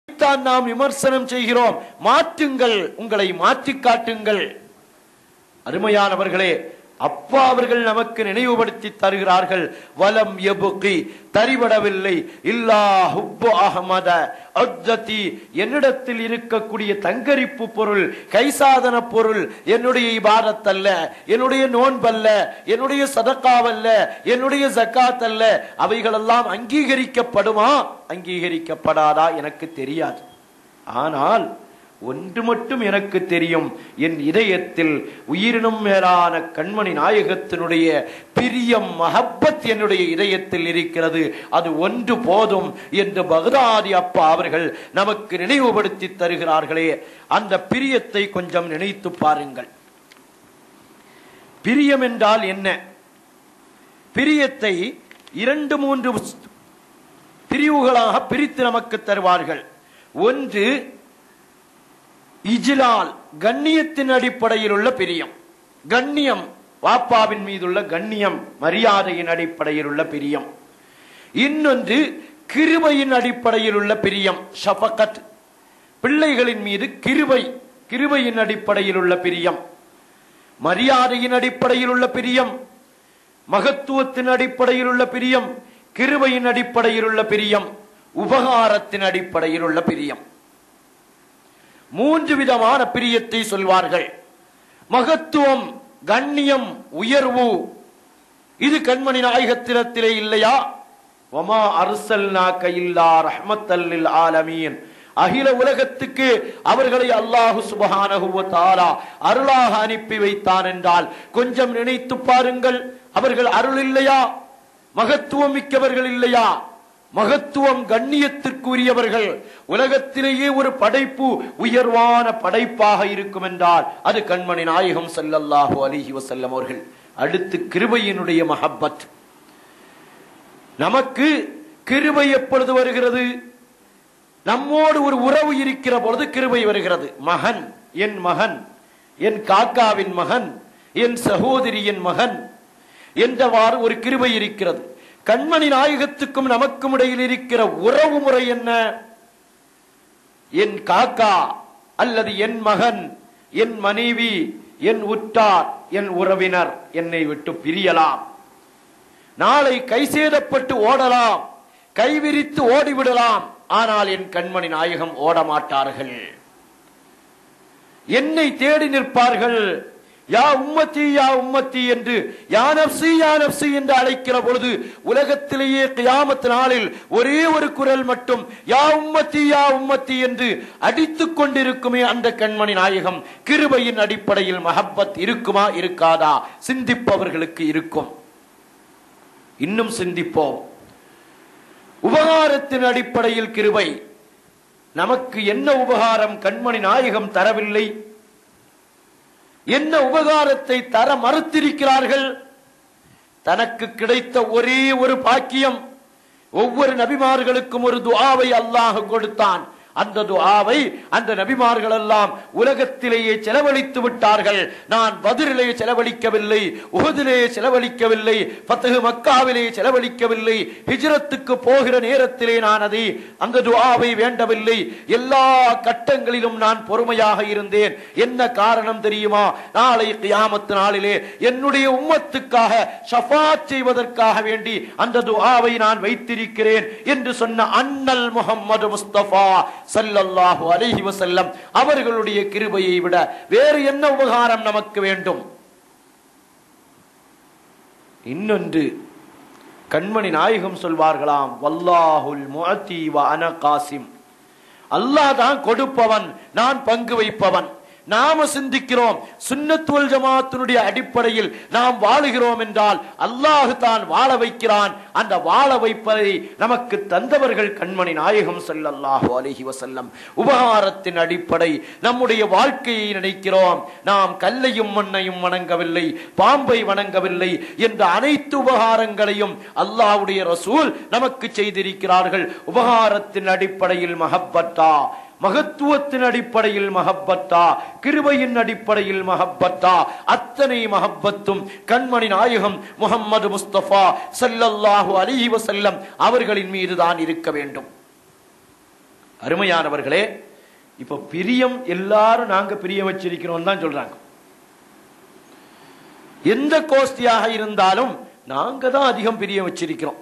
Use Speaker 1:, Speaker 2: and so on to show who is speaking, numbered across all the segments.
Speaker 1: தான் நாம் விமர்சனம் செய்கிறோம் மாற்றுங்கள் உங்களை மாற்றிக் காட்டுங்கள் அருமையானவர்களே அப்பா அவர்கள் நமக்கு நினைவுபடுத்தி தருகிறார்கள் வலம் எபுக்கி தரிபடவில்லை இல்லா ஹுப்பு அஹமத அஜ்ஜதி என்னிடத்தில் இருக்கக்கூடிய தங்கரிப்பு பொருள் கைசாதன பொருள் என்னுடைய இபாதத் அல்ல என்னுடைய நோன்பல்ல என்னுடைய சதக்காவல்ல என்னுடைய ஜக்காத் அல்ல அவைகளெல்லாம் அங்கீகரிக்கப்படுமா அங்கீகரிக்கப்படாதா எனக்கு தெரியாது ஆனால் ஒன்று மட்டும் எனக்கு தெரியும் என் இதயத்தில் உயிரினும் மேலான கண்மணி நாயகத்தினுடைய பிரியம் மஹப்பத் என்னுடைய இதயத்தில் இருக்கிறது அது ஒன்று போதும் என்று பகதாதி அப்பா அவர்கள் நமக்கு நினைவுபடுத்தி தருகிறார்களே அந்த பிரியத்தை கொஞ்சம் நினைத்து பாருங்கள் பிரியம் என்றால் என்ன பிரியத்தை இரண்டு மூன்று பிரிவுகளாக பிரித்து நமக்கு தருவார்கள் ஒன்று இஜிலால் கண்ணியத்தின் அடிப்படையில் உள்ள பிரியம் கண்ணியம் வாப்பாவின் மீதுள்ள கண்ணியம் மரியாதையின் அடிப்படையில் உள்ள பிரியம் இன்னொன்று கிருபையின் அடிப்படையில் உள்ள பிரியம் ஷபகத் பிள்ளைகளின் மீது கிருபை கிருபையின் அடிப்படையில் உள்ள பிரியம் மரியாதையின் அடிப்படையில் உள்ள பிரியம் மகத்துவத்தின் அடிப்படையில் உள்ள பிரியம் கிருபையின் அடிப்படையில் உள்ள பிரியம் உபகாரத்தின் அடிப்படையில் உள்ள பிரியம் மூன்று விதமான பிரியத்தை சொல்வார்கள் மகத்துவம் கண்ணியம் உயர்வு இது கண்மணி நாயகத்திரத்திலே இல்லையா ஒமா அரசல் நாக்க இல்லா ரஹமத்தல்லில் ஆலமீன் அகில உலகத்துக்கு அவர்களை அல்லாஹு சுபஹானஹு வ தஆலா அருளாக அனுப்பி வைத்தான் என்றால் கொஞ்சம் நினைத்து பாருங்கள் அவர்கள் அருள் இல்லையா மகத்துவம் மிக்கவர்கள் இல்லையா மகத்துவம் கண்ணியத்திற்குரியவர்கள் உலகத்திலேயே ஒரு படைப்பு உயர்வான படைப்பாக இருக்கும் என்றால் அது கண்மணி நாயகம் ஸல்லல்லாஹு அலைஹி வஸல்லம் அவர்கள் அடுத்து கிருபையினுடைய மஹப்பத் நமக்கு கிருபை எப்பொழுது வருகிறது நம்மோடு ஒரு உறவு இருக்கிற பொழுது கிருபை வருகிறது மகன் என் மகன் என் காக்காவின் மகன் என் சகோதரியின் மகன் என்றவாறு ஒரு கிருபை இருக்கிறது கண்மணி நாயகத்துக்கும் நமக்கும் இடையில் இருக்கிற உறவு முறை என்ன என் காக்கா அல்லது என் மகன் என் மனைவி என் உற்றார் என் உறவினர் என்னை விட்டு பிரியலாம் நாளை கைசேதப்பட்டு ஓடலாம் கைவிரித்து ஓடிவிடலாம் ஆனால் என் கண்மணி நாயகம் ஓட மாட்டார்கள் என்னை தேடி நிற்பார்கள் யா உம்மத்தி யா உம்மத்தி என்று யா நப்சி யா நப்சி என்று அழைக்கிற பொழுது உலகத்திலேயே கியாமத் நாளில் ஒரே ஒரு குரல் மட்டும் யா உம்மத்தி யா உம்மத்தி என்று அடித்துக் கொண்டிருக்குமே அந்த கண்மணி நாயகம் கிருபையின் அடிப்படையில் மஹப்பத் இருக்குமா இருக்காதா சிந்திப்பவர்களுக்கு இருக்கும் இன்னும் சிந்திப்போம் உபகாரத்தின் அடிப்படையில் கிருபை நமக்கு என்ன உபகாரம் கண்மணி நாயகம் தரவில்லை என்ன உபகாரத்தை தர மறுத்திருக்கிறார்கள் தனக்கு கிடைத்த ஒரே ஒரு பாக்கியம் ஒவ்வொரு நபிமார்களுக்கும் ஒரு துஆவை அல்லாஹ் கொடுத்தான் அந்த துஆவை அந்த நபிமார்கள் எல்லாம் உலகத்திலேயே செலவழித்து விட்டார்கள் நான் பதிரிலே செலவழிக்கவில்லை உஹதிலே செலவழிக்கவில்லை பத்தகு மக்காவிலே செலவழிக்கவில்லை ஹிஜ்ரத்துக்கு போகிற நேரத்திலே நான் அதை அந்த துஆவை வேண்டவில்லை எல்லா கட்டங்களிலும் நான் பொறுமையாக இருந்தேன் என்ன காரணம் தெரியுமா நாளை கியாமத்து நாளிலே என்னுடைய உம்மத்துக்காக ஷஃபாத் செய்வதற்காக வேண்டி அந்த துஆவை நான் வைத்திருக்கிறேன் என்று சொன்ன அண்ணல் முகம்மது முஸ்தபா சல்லல்லாஹு அலைஹி வஸல்லம் அவர்களுடைய கிருபையை விட வேறு என்ன உபகாரம் நமக்கு வேண்டும் இன்னொன்று கண்மணி நாயகம் சொல்வார்களாம் வல்லாஹுல் முஅத்தி வ அன காசிம் அல்லாஹ் தான் கொடுப்பவன் நான் பங்கு வைப்பவன் நாம சிந்திக்கிறோம் சுன்னத்துவல் ஜமாத்தினுடைய அடிப்படையில் நாம் வாழுகிறோம் என்றால் அல்லாஹு தான் வாழ வைக்கிறான் அந்த வாழ வைப்பதை நமக்கு தந்தவர்கள் கண்மணி நாயகம் ஸல்லல்லாஹு அலைஹி வஸல்லம் உபகாரத்தின் அடிப்படை நம்முடைய வாழ்க்கையை நினைக்கிறோம் நாம் கல்லையும் மண்ணையும் வணங்கவில்லை பாம்பை வணங்கவில்லை என்ற அனைத்து உபகாரங்களையும் அல்லாஹ்வுடைய ரசூல் நமக்கு செய்திருக்கிறார்கள் உபகாரத்தின் அடிப்படையில் மஹப்பத்தா மகத்துவத்தின் அடிப்படையில் மஹப்பத்தா கிருபையின் அடிப்படையில் மஹப்பத்தா அத்தனை மஹப்பத்தும் கண்மணி நாயகம் முகம்மது முஸ்தபா ஸல்லல்லாஹு அலைஹி வஸல்லம் அவர்களின் மீது தான் இருக்க வேண்டும் அருமையானவர்களே இப்ப பிரியம் எல்லாரும் நாங்க பிரியம் வச்சிருக்கிறோம் தான் சொல்றாங்க எந்த கோஷ்டியாக இருந்தாலும் நாங்க தான் அதிகம் பிரியம் வச்சிருக்கிறோம்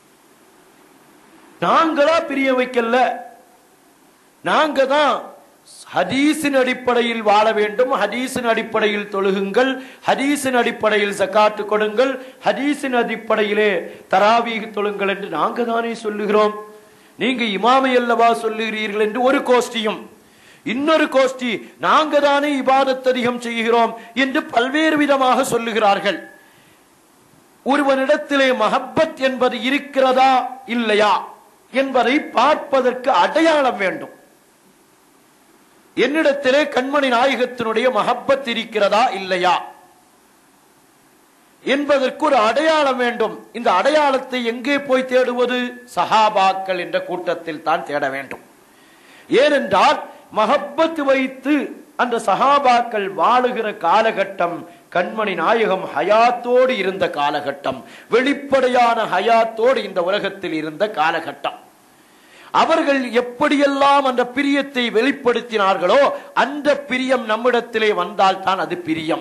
Speaker 1: நாங்களா பிரியம் வைக்கல நாங்க தான் ஹதீஸின் அடிப்படையில் வாழ வேண்டும் ஹதீஸின் அடிப்படையில் தொழுகுங்கள் ஹதீஸின் அடிப்படையில் சக்காத்து கொடுங்கள் ஹதீஸின் அடிப்படையிலே தராவீக தொழுங்கள் என்று நாங்க தானே சொல்லுகிறோம் நீங்க இமாமை அல்லவா சொல்லுகிறீர்கள் என்று ஒரு கோஷ்டியும் இன்னொரு கோஷ்டி நாங்க தானே இபாதத் அதிகம் செய்கிறோம் என்று பல்வேறு விதமாக சொல்லுகிறார்கள் ஒருவனிடத்திலே மஹப்பத் என்பது இருக்கிறதா இல்லையா என்பதை பார்ப்பதற்கு அடையாளம் வேண்டும் என்னிடத்திலே கண்மணி நாயகத்தினுடைய மஹப்பத் இருக்கிறதா இல்லையா என்பதற்கு ஒரு அடையாளம் வேண்டும் இந்த அடையாளத்தை எங்கே போய் தேடுவது சஹாபாக்கள் என்ற கூட்டத்தில் தான் தேட வேண்டும் ஏனென்றால் மஹப்பத் வைத்து அந்த சஹாபாக்கள் வாழுகிற காலகட்டம் கண்மணி நாயகம் ஹயாத்தோடு இருந்த காலகட்டம் வெளிப்படையான ஹயாத்தோடு இந்த உலகத்தில் இருந்த காலகட்டம் அவர்கள் எப்படியெல்லாம் அந்த பிரியத்தை வெளிப்படுத்தினார்களோ அந்த பிரியம் நம்மிடத்திலே வந்தால் தான் அது பிரியம்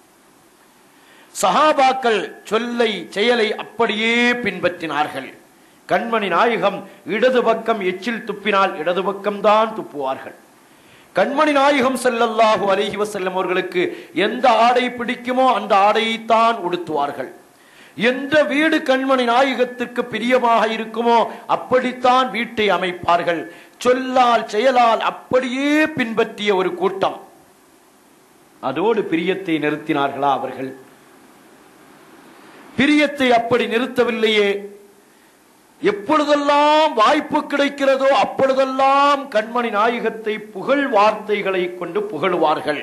Speaker 1: சஹாபாக்கள் சொல்லை செயலை அப்படியே பின்பற்றினார்கள் கண்மணி நாயகம் இடது பக்கம் எச்சில் துப்பினால் இடது பக்கம் தான் துப்புவார்கள் கண்மணி நாயகம் செல்லல்லாஹு அலைஹி வஸல்லம் அவர்களுக்கு எந்த ஆடை பிடிக்குமோ அந்த ஆடையைத்தான் உடுத்துவார்கள் எந்த வீடு கண்மணி நாயகத்திற்கு பிரியமாக இருக்குமோ அப்படித்தான் வீட்டை அமைப்பார்கள் சொல்லால் செயலால் அப்படியே பின்பற்றிய ஒரு கூட்டம் அதோடு பிரியத்தை நிறுத்தினார்களா அவர்கள் பிரியத்தை அப்படி நிறுத்தவில்லையே எப்பொழுதெல்லாம் வாய்ப்பு கிடைக்கிறதோ அப்பொழுதெல்லாம் கண்மணி நாயகத்தை புகழ் வார்த்தைகளை கொண்டு புகழுவார்கள்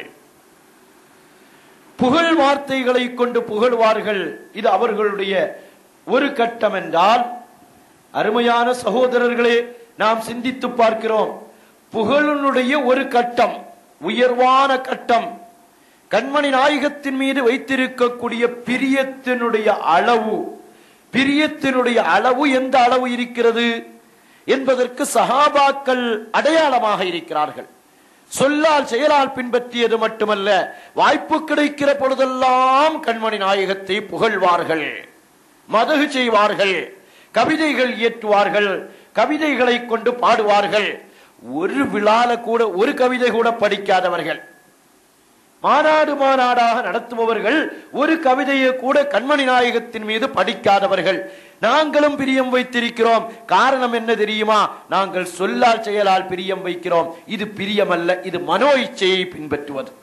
Speaker 1: புகழ் வார்த்தைகளை கொண்டு புகழ்வார்கள் இது அவர்களுடைய ஒரு கட்டம் என்றால் அருமையான சகோதரர்களே நாம் சிந்தித்து பார்க்கிறோம் புகழனுடைய ஒரு கட்டம் உயர்வான கட்டம் கண்மணி நாயகத்தின் மீது வைத்திருக்கக்கூடிய பிரியத்தினுடைய அளவு பிரியத்தினுடைய அளவு எந்த அளவு இருக்கிறது என்பதற்கு சஹாபாக்கள் அடையாளமாக இருக்கிறார்கள் சொல்லால் செயலால் பின்பற்றியது மட்டுமல்ல வாய்ப்பு கிடைக்கிற பொழுதெல்லாம் கண்மணி நாயகத்தை புகழ்வார்கள் மதகு செய்வார்கள் கவிதைகள் இயற்றுவார்கள் கவிதைகளை கொண்டு பாடுவார்கள் ஒரு விழால கூட ஒரு கவிதை கூட படிக்காதவர்கள் மாநாடு மாநாடாக நடத்துபவர்கள் ஒரு கவிதையை கூட கண்மணி நாயகத்தின் மீது படிக்காதவர்கள் நாங்களும் பிரியம் வைத்திருக்கிறோம் காரணம் என்ன தெரியுமா நாங்கள் சொல்லால் செயலால் பிரியம் வைக்கிறோம் இது பிரியம் அல்ல இது மனோ இச்சையை பின்பற்றுவது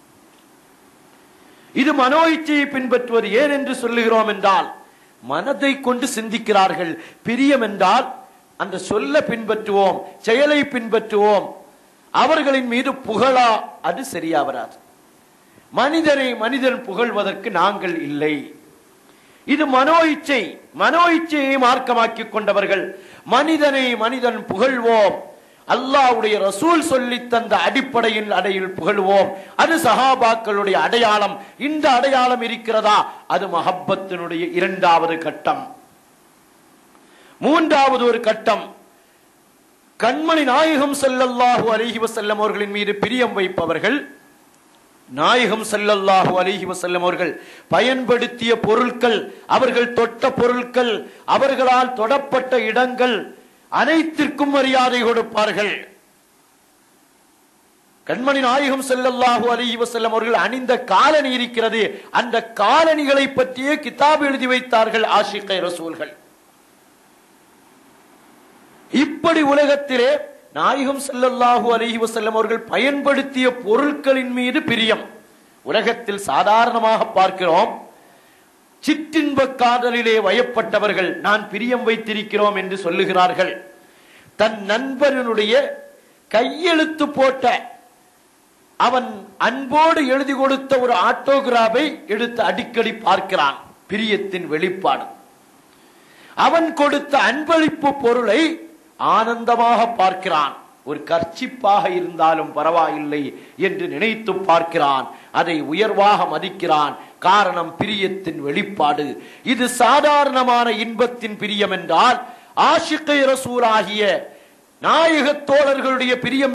Speaker 1: இது மனோ இச்சையை பின்பற்றுவது ஏன் என்று சொல்லுகிறோம் என்றால் மனதை கொண்டு சிந்திக்கிறார்கள் பிரியம் என்றால் அந்த சொல்ல பின்பற்றுவோம் செயலை பின்பற்றுவோம் அவர்களின் மீது புகழா அது சரியா வராது மனிதனை மனிதன் புகழ்வதற்கு நாங்கள் இல்லை இது மனோ இச்சை மனோ இச்சையை மார்க்கமாக்கிக் கொண்டவர்கள் மனிதனை மனிதன் புகழ்வோம் அல்லாஹ்வுடைய ரசூல் சொல்லி தந்த அடிப்படையில் அடையில் புகழ்வோம் அது சஹாபாக்களுடைய அடையாளம் இந்த அடையாளம் இருக்கிறதா அது மஹப்பத்தினுடைய இரண்டாவது கட்டம் மூன்றாவது ஒரு கட்டம் கண்மணி நாயகம் ஸல்லல்லாஹு அலைஹி வஸல்லம் அவர்களின் மீது பிரியம் வைப்பவர்கள் நாயகம் ஸல்லல்லாஹு அலைஹி வஸல்லம் அவர்கள் பயன்படுத்திய பொருட்கள் அவர்கள் தொட்ட பொருட்கள் அவர்களால் தொடப்பட்ட இடங்கள் அனைத்திற்கும் மரியாதை கொடுப்பார்கள் கண்மணி நாயகம் ஸல்லல்லாஹு அலைஹி வஸல்லம் அவர்கள் அணிந்த காலணி இருக்கிறது அந்த காலணிகளை பற்றியே கிதாப் எழுதி வைத்தார்கள் ஆஷிகை ரசூல்கள் இப்படி உலகத்திலே நாயகம் ஸல்லல்லாஹு அலைஹி வஸல்லம் அவர்கள் பயன்படுத்திய பொருட்களின் மீது பிரியம் உலகத்தில் சாதாரணமாக பார்க்கிறோம் சிற்றின்ப காதலிலே வயப்பட்டவர்கள் நான் பிரியம் வைத்திருக்கிறோம் என்று சொல்லுகிறார்கள் தன் நண்பனுடைய கையெழுத்து போட்ட அவன் அன்போடு எழுதி கொடுத்த ஒரு ஆட்டோகிராஃபை எடுத்து அடிக்கடி பார்க்கிறான் பிரியத்தின் வெளிப்பாடு அவன் கொடுத்த அன்பளிப்பு பொருளை ஆனந்தமாக பார்க்கிறான் ஒரு கர்ச்சிப்பாக இருந்தாலும் பரவாயில்லை என்று நினைத்து பார்க்கிறான் அதை உயர்வாக மதிக்கிறான் காரணம் பிரியத்தின் வெளிப்பாடு இது சாதாரணமான இன்பத்தின் பிரியம் என்றால் ஆஷிகை ரசூலாகிய நாயக தோழர்களுடைய பிரியம்